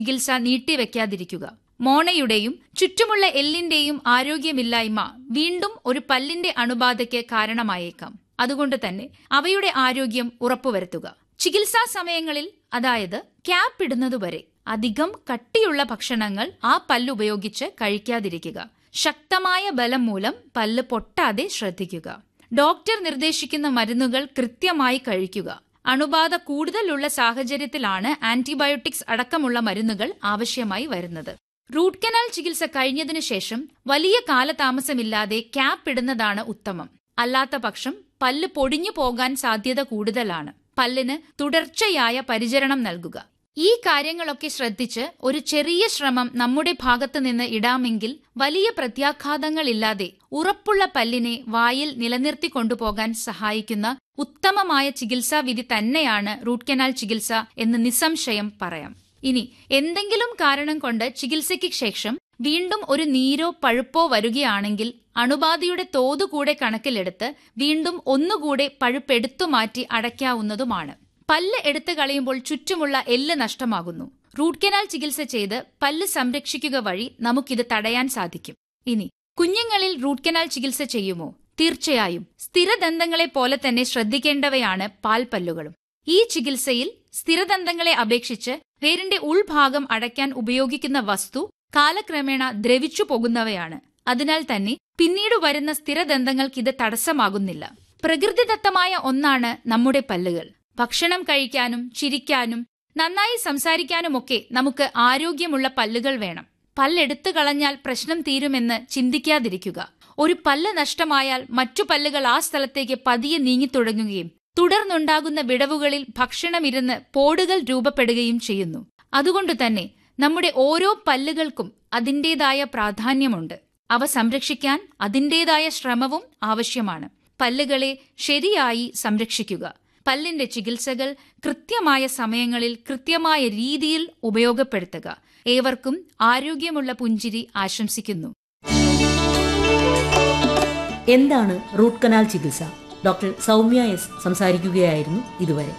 ചികിത്സ നീട്ടിവെക്കാതിരിക്കുക മോണയുടെയും ചുറ്റുമുള്ള എല്ലിന്റെയും ആരോഗ്യമില്ലായ്മ വീണ്ടും ഒരു പല്ലിന്റെ അണുബാധയ്ക്ക് കാരണമായേക്കാം അതുകൊണ്ട് തന്നെ അവയുടെ ആരോഗ്യം ഉറപ്പുവരുത്തുക ചികിത്സാ സമയങ്ങളിൽ അതായത് ക്യാപ്പ് ഇടുന്നതുവരെ അധികം കട്ടിയുള്ള ഭക്ഷണങ്ങൾ ആ പല്ലുപയോഗിച്ച് കഴിക്കാതിരിക്കുക ശക്തമായ ബലം മൂലം പല്ല് പൊട്ടാതെ ശ്രദ്ധിക്കുക ഡോക്ടർ നിർദ്ദേശിക്കുന്ന മരുന്നുകൾ കൃത്യമായി കഴിക്കുക അണുബാധ കൂടുതലുള്ള സാഹചര്യത്തിലാണ് ആന്റിബയോട്ടിക്സ് അടക്കമുള്ള മരുന്നുകൾ ആവശ്യമായി വരുന്നത് റൂട്ട് കനാൽ ചികിത്സ കഴിഞ്ഞതിനു ശേഷം വലിയ കാലതാമസമില്ലാതെ ക്യാപ്പ് ഇടുന്നതാണ് ഉത്തമം അല്ലാത്ത പക്ഷം പല്ല് പൊടിഞ്ഞു പോകാൻ സാധ്യത കൂടുതലാണ് പല്ലിന് തുടർച്ചയായ പരിചരണം നൽകുക ഈ കാര്യങ്ങളൊക്കെ ശ്രദ്ധിച്ച് ഒരു ചെറിയ ശ്രമം നമ്മുടെ ഭാഗത്തു നിന്ന് ഇടാമെങ്കിൽ വലിയ പ്രത്യാഘാതങ്ങളില്ലാതെ ഉറപ്പുള്ള പല്ലിനെ വായിൽ നിലനിർത്തി കൊണ്ടുപോകാൻ സഹായിക്കുന്ന ഉത്തമമായ ചികിത്സാവിധി തന്നെയാണ് റൂട്ട് കനാൽ ചികിത്സ എന്ന് നിസ്സംശയം പറയാം ഇനി എന്തെങ്കിലും കാരണം കൊണ്ട് ചികിത്സയ്ക്ക് ശേഷം വീണ്ടും ഒരു നീരോ പഴുപ്പോ വരികയാണെങ്കിൽ അണുബാധയുടെ തോത് കൂടെ കണക്കിലെടുത്ത് വീണ്ടും ഒന്നുകൂടെ പഴുപ്പെടുത്തു മാറ്റി അടയ്ക്കാവുന്നതുമാണ് പല്ല് എടുത്തു കളയുമ്പോൾ ചുറ്റുമുള്ള എല്ല് നഷ്ടമാകുന്നു റൂട്ട് കനാൽ ചികിത്സ ചെയ്ത് പല്ല് സംരക്ഷിക്കുക വഴി നമുക്കിത് തടയാൻ സാധിക്കും ഇനി കുഞ്ഞുങ്ങളിൽ റൂട്ട് കനാൽ ചികിത്സ ചെയ്യുമോ തീർച്ചയായും സ്ഥിരദന്തങ്ങളെ പോലെ തന്നെ ശ്രദ്ധിക്കേണ്ടവയാണ് പാൽപ്പല്ലുകളും ഈ ചികിത്സയിൽ സ്ഥിരദന്തങ്ങളെ അപേക്ഷിച്ച് വേരിന്റെ ഉൾഭാഗം അടയ്ക്കാൻ ഉപയോഗിക്കുന്ന വസ്തു കാലക്രമേണ ദ്രവിച്ചു പോകുന്നവയാണ് അതിനാൽ തന്നെ പിന്നീട് വരുന്ന സ്ഥിരദന്തങ്ങൾക്ക് ഇത് തടസ്സമാകുന്നില്ല പ്രകൃതിദത്തമായ ഒന്നാണ് നമ്മുടെ പല്ലുകൾ ഭക്ഷണം കഴിക്കാനും ചിരിക്കാനും നന്നായി സംസാരിക്കാനുമൊക്കെ നമുക്ക് ആരോഗ്യമുള്ള പല്ലുകൾ വേണം പല്ലെടുത്തു കളഞ്ഞാൽ പ്രശ്നം തീരുമെന്ന് ചിന്തിക്കാതിരിക്കുക ഒരു പല്ല് നഷ്ടമായാൽ മറ്റു പല്ലുകൾ ആ സ്ഥലത്തേക്ക് പതിയെ നീങ്ങിത്തുടങ്ങുകയും തുടർന്നുണ്ടാകുന്ന വിടവുകളിൽ ഭക്ഷണമിരുന്ന് പോടുകൾ രൂപപ്പെടുകയും ചെയ്യുന്നു അതുകൊണ്ട് തന്നെ നമ്മുടെ ഓരോ പല്ലുകൾക്കും അതിൻ്റെതായ പ്രാധാന്യമുണ്ട് അവ സംരക്ഷിക്കാൻ അതിൻ്റെതായ ശ്രമവും ആവശ്യമാണ് പല്ലുകളെ ശരിയായി സംരക്ഷിക്കുക പല്ലിന്റെ ചികിത്സകൾ കൃത്യമായ സമയങ്ങളിൽ കൃത്യമായ രീതിയിൽ ഉപയോഗപ്പെടുത്തുക ഏവർക്കും ആരോഗ്യമുള്ള പുഞ്ചിരി ആശംസിക്കുന്നു എന്താണ് റൂട്ട് കനാൽ ചികിത്സ ഡോക്ടർ സൗമ്യ എസ് സംസാരിക്കുകയായിരുന്നു ഇതുവരെ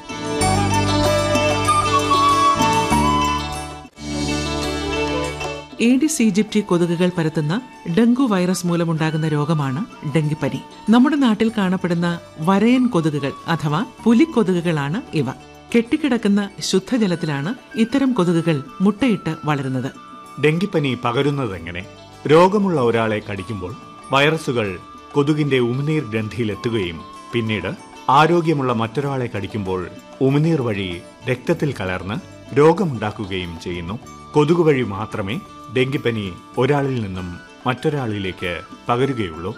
ഏഡിസ് ഈജിപ്റ്റി കൊതുകുകൾ പരത്തുന്ന ഡെങ്കു വൈറസ് മൂലമുണ്ടാകുന്ന രോഗമാണ് ഡെങ്കിപ്പനി നമ്മുടെ നാട്ടിൽ കാണപ്പെടുന്ന വരയൻ കൊതുകുകൾ അഥവാ പുലിക്കൊതുകുകളാണ് ഇവ കെട്ടിക്കിടക്കുന്ന ശുദ്ധജലത്തിലാണ് ഇത്തരം കൊതുകുകൾ മുട്ടയിട്ട് വളരുന്നത് ഡെങ്കിപ്പനി പകരുന്നതെങ്ങനെ രോഗമുള്ള ഒരാളെ കടിക്കുമ്പോൾ വൈറസുകൾ കൊതുകിന്റെ ഉമിനീർ ഗ്രന്ഥിയിലെത്തുകയും പിന്നീട് ആരോഗ്യമുള്ള മറ്റൊരാളെ കടിക്കുമ്പോൾ ഉമിനീർ വഴി രക്തത്തിൽ കലർന്ന് രോഗമുണ്ടാക്കുകയും ചെയ്യുന്നു കൊതുക് വഴി മാത്രമേ ഡെങ്കിപ്പനി ഒരാളിൽ നിന്നും മറ്റൊരാളിലേക്ക് പകരുകയുള്ളൂ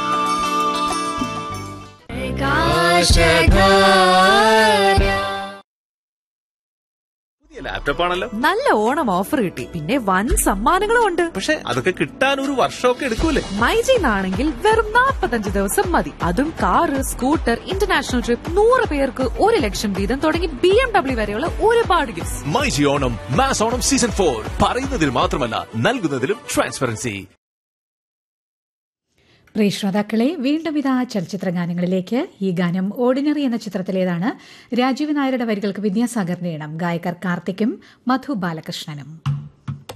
പുതിയ ലാപ്ടോപ്പ് ആണല്ലോ നല്ല ഓണം ഓഫർ കിട്ടി പിന്നെ വൻ സമ്മാനങ്ങളും ഉണ്ട് പക്ഷെ അതൊക്കെ കിട്ടാൻ ഒരു വർഷമൊക്കെ എടുക്കൂലേ മൈജിന്നാണെങ്കിൽ വെറും 45 ദിവസം മതി അതും കാറ് സ്കൂട്ടർ ഇന്റർനാഷണൽ ട്രിപ്പ് നൂറ് പേർക്ക് ഒരു ലക്ഷം വീതം തുടങ്ങി ബി എം ഡബ്ല്യു വരെയുള്ള ഒരുപാട് gift myG Onam mass Onam season four പറയുന്നതിൽ മാത്രമല്ല നൽകുന്നതിലും ട്രാൻസ്പെറൻസി പ്രിയ ശ്രോതാക്കളെ വീണ്ടും ഇതാ ചലച്ചിത്ര ഗാനങ്ങളിലേക്ക് ഈ ഗാനം ഓർഡിനറി എന്ന ചിത്രത്തിലേതാണ് രാജീവ് നായരുടെ വരികൾക്ക് വിദ്യാസാഗറിന്റെ ഇണം ഗായകർ കാർത്തിക്കും മധു ബാലകൃഷ്ണനും